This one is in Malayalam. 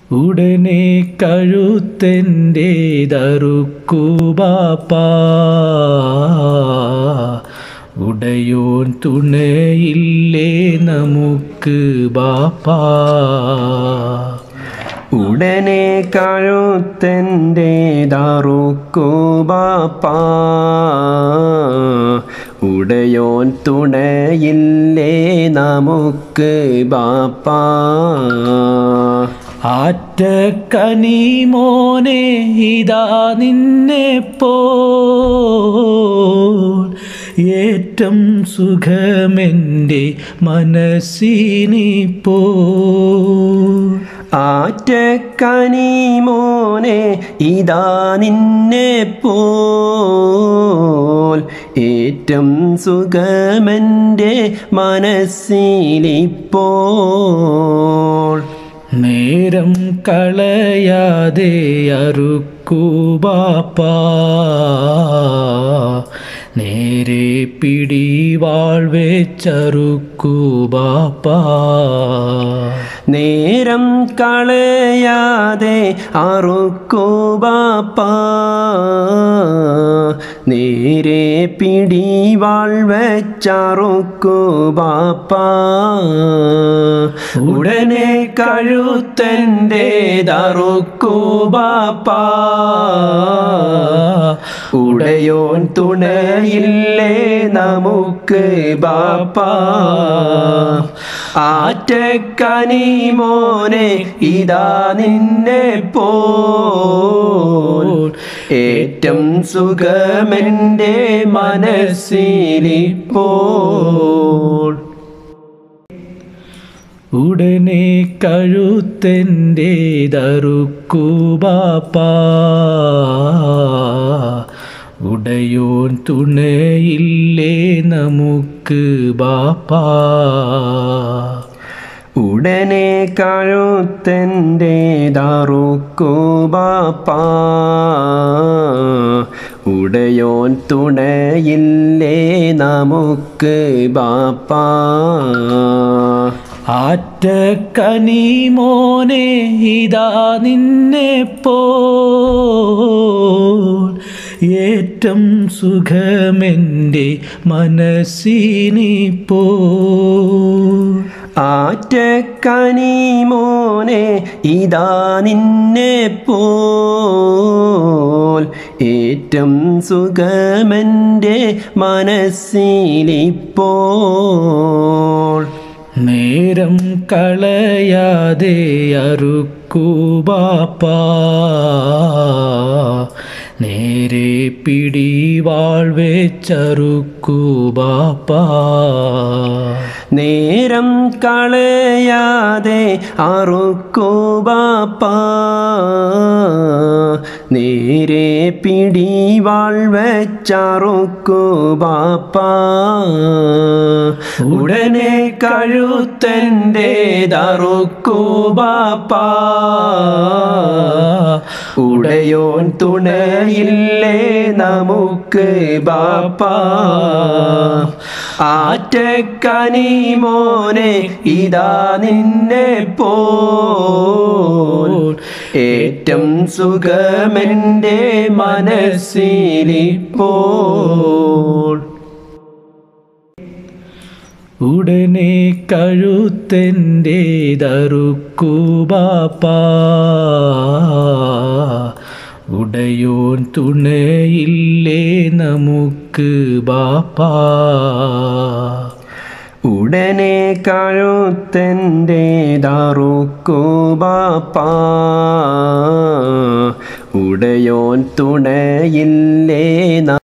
ഉടനെ കഴുത്തെൻ്റെ ദറുക്കുബാപ്പാ ഉടയോൻ തുണയില്ലേ നമുക്ക് ബാപ്പാ ഉടനെ കഴുത്തൻ്റെ ദറുക്കു ബാപ്പാ ഉടയോൻ തുണയില്ലേ നമുക്ക് ബാപ്പാ ആറ്റക്കനി മോനെ ഇതാ നിന്നെ പോൽ ഏറ്റം സുഖമെൻ്റെ മനസ്സിനിപ്പോ ആറ്റക്കനി മോനെ ഇതാ നിന്നെ പോൽ ഏറ്റം സുഖമെൻ്റെ മനസ്സിലിപ്പോൾ നേരം കളയാതെ അറുക്കൂ ബാപ്പാ നേരെ പിടിവാൾ വെച്ചറുക്കൂ ബാപ്പാ നേരം കളയാതെ അറുക്കു ബാപ്പാ നേരെ പിടിവാൾ വെച്ചറുക്കു ബാപ്പാ ഉടനെ കഴുത്തൻ്റെ ദറുക്കു ബാപ്പാ ഉടയോൻ തുണയില്ലേ നമുക്ക് ബാപ്പാ ആറ്റക്കനി മോനെ ഇതാ നിന്നെ പോൽ ഏറ്റം സുഖമെൻ്റെ മനസ്സിലിപ്പോൾ ഉടനെ കഴുത്തെൻ്റെ ദറുക്കൂ ബാപ്പാ ഉടയോൻ തുണയില്ലേ നമുക്ക് ബാപ്പാ ഉടനെ കഴുത്തൻ്റെ ദറുക്കു ബാപ്പാ ഉടയോൻ തുണയില്ലേ നമുക്ക് ബാപ്പാ ആറ്റക്കനി മോനെ ഇതാ നിന്നെ പോൽ ഏറ്റം സുഖമെൻ്റെ മനസ്സിനിപ്പോ ആറ്റക്കനി മോനെ ഇതാ നിന്നെ പോൽ ഏറ്റം സുഖമെൻ്റെ മനസ്സിലിപ്പോൾ നേരം കളയാതെ അറുക്കൂ ബാപ്പാ നേരെ പിടിവാൾ വെച്ചറുക്കൂ ബാപ്പാ നേരം കളയാതെ അറുക്കു ബാപ്പാ നേരെ പിടിവാൾ വെച്ചറുക്കു ബാപ്പാ ഉടനെ കഴുത്തൻ്റെ ദറുക്കു ബാപ്പാ ഉടയോൻ തുണയില്ലേ നമുക്ക് ബാപ്പാ ആറ്റക്കനി മോനെ ഇതാ നിന്നെ പോൽ ഏറ്റം സുഖമെൻ്റെ മനസ്സിലിപ്പോൾ ഉടനെ കഴുത്തെൻ്റെ ദറുക്കൂ ബാപ്പാ ഉടയോൻ തുണയില്ലേ നമുക്ക് ബാപ്പാ ഉടനെ കഴുത്തൻ്റെ ദറുക്കു ബാപ്പാ ഉടയോൻ തുണയില്ലേ